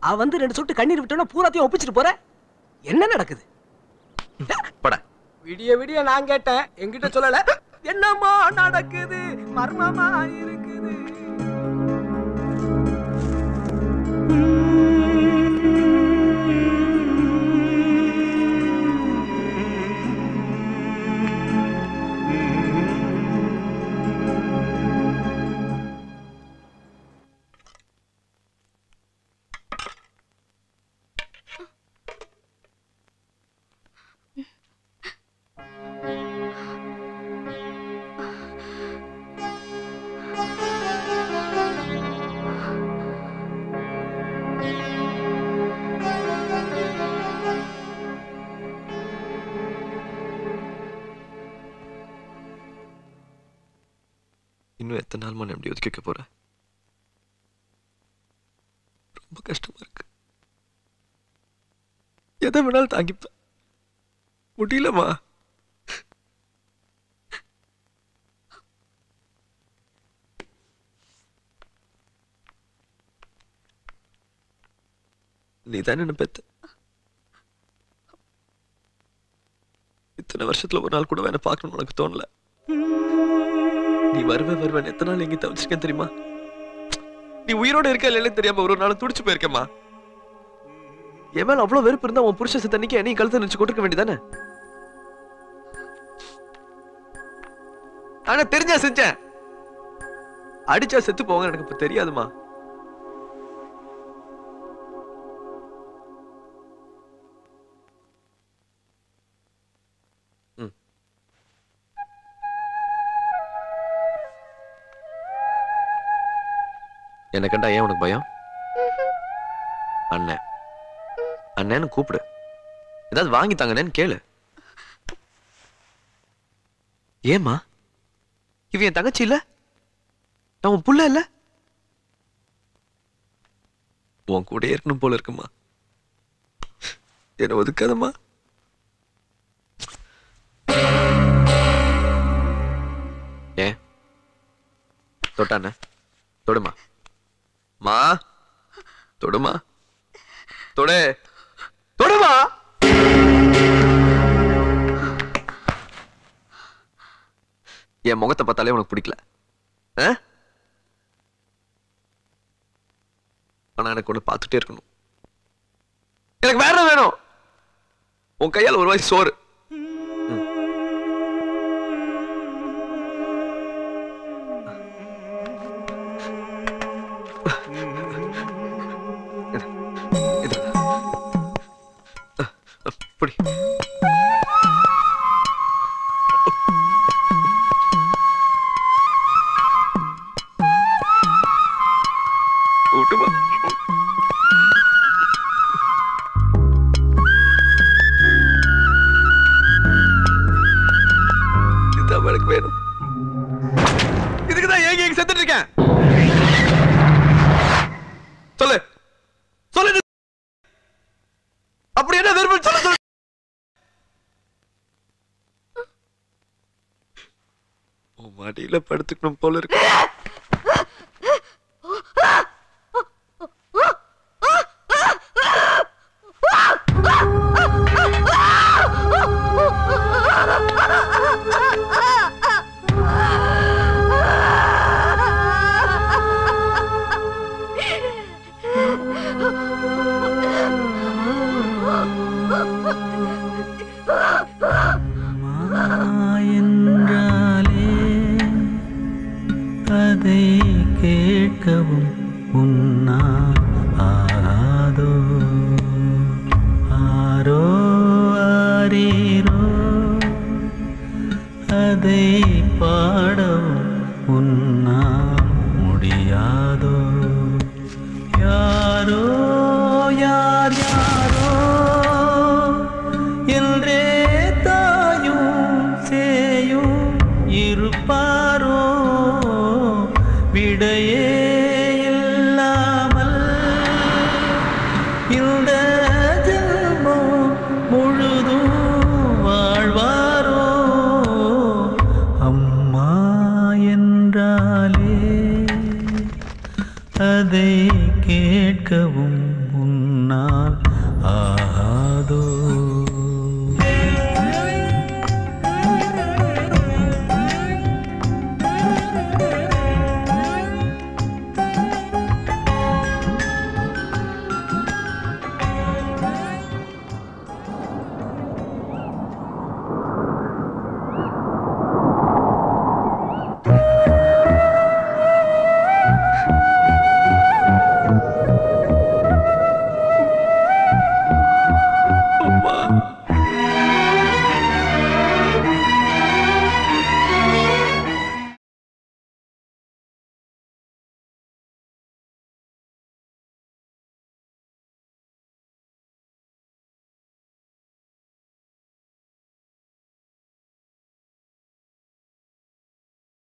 அவ வந்து ரெண்டு சொட்டு கண்ணீர் விட்டோன்னா பூராத்தையும் ஒப்பிச்சிட்டு போற என்ன நடக்குது பட விடிய விடிய நான் கேட்டேன் என்கிட்ட சொல்லல என்னம்மா நடக்குது மர்மமா இருக்குது இன்னும் எத்தனை நாள் நான் எப்படி ஒதுக்கி வைக்க போறேன் ரொம்ப கஷ்டமா இருக்கு எதை வேணாலும் தாங்கிப்பேன் முடியலமா நீ தானே என்ன பெத்த இத்தனை வருஷத்துல ஒரு நாள் கூட வேணா பார்க்கணும்னு உனக்கு தோணல நீ வருவ வருவன் எத்தனை நாள் எங்க தவிச்சிருக்கேன் தெரியுமா நீ உயிரோட இருக்க இல்லைன்னு தெரியாம ஒரு நாள் துடிச்சு போயிருக்கேம்மா என் மேல அவ்வளவு வெறுப்பு இருந்தா உன் புருஷ தண்ணிக்கு நீ கழுத்தை நினைச்சு கொட்டிருக்க வேண்டியதானே ஆனா தெரிஞ்சா செஞ்சேன் அடிச்சா செத்து போவாங்க எனக்கு இப்ப தெரியாதுமா ம். என்ன கண்டா ஏன் உனக்கு பயம் அண்ணன் அண்ணன்னு கூப்பிடு ஏதாவது வாங்கி தாங்கண்ணேன்னு கேளு ஏம்மா இவ என் தங்கச்சி இல்ல நான் உன் புள்ள இல்ல உன் கூட இருக்கணும் போல இருக்குமா என்ன ஒதுக்காதம்மா ஏன் தொட்டானே தொடுமா மா தொடுமா தொடு தொடுமா என் முகத்தை பார்த்தாலே உனக்கு பிடிக்கல ஆ? ஆனா எனக்கு ஒண்ணு பார்த்துட்டே இருக்கணும் எனக்கு வேற என்ன வேணும் உன் கையால ஒரு வாய் சோறு ம். இது. புடி விட்டுமா இதுதான் எனக்கு வேணும் இதுக்குதான் ஏங்கி ஏங்கி செத்துட்டு இருக்கேன் சொல்லு சொல்லு அப்படி என்ன வெறுப்பு சொல்ல சொல்லு உன் மடியில படுத்துக்கணும் போல இருக்கு என்றாலே அதை கேட்கவும் உன்னால் ஆகாதோ ஆரோ ஆரீரோ அதை பாடவும் உன்னால் முடியாதோ யாரோ யார் யாரோ என்றே தாயும் சேயும் இருப்பாரோ விடையே இல்லாமல் இந்த ஜென்மம் முழுதும் வாழ்வாரோ அம்மா என்றாலே அதை கேட்கவும்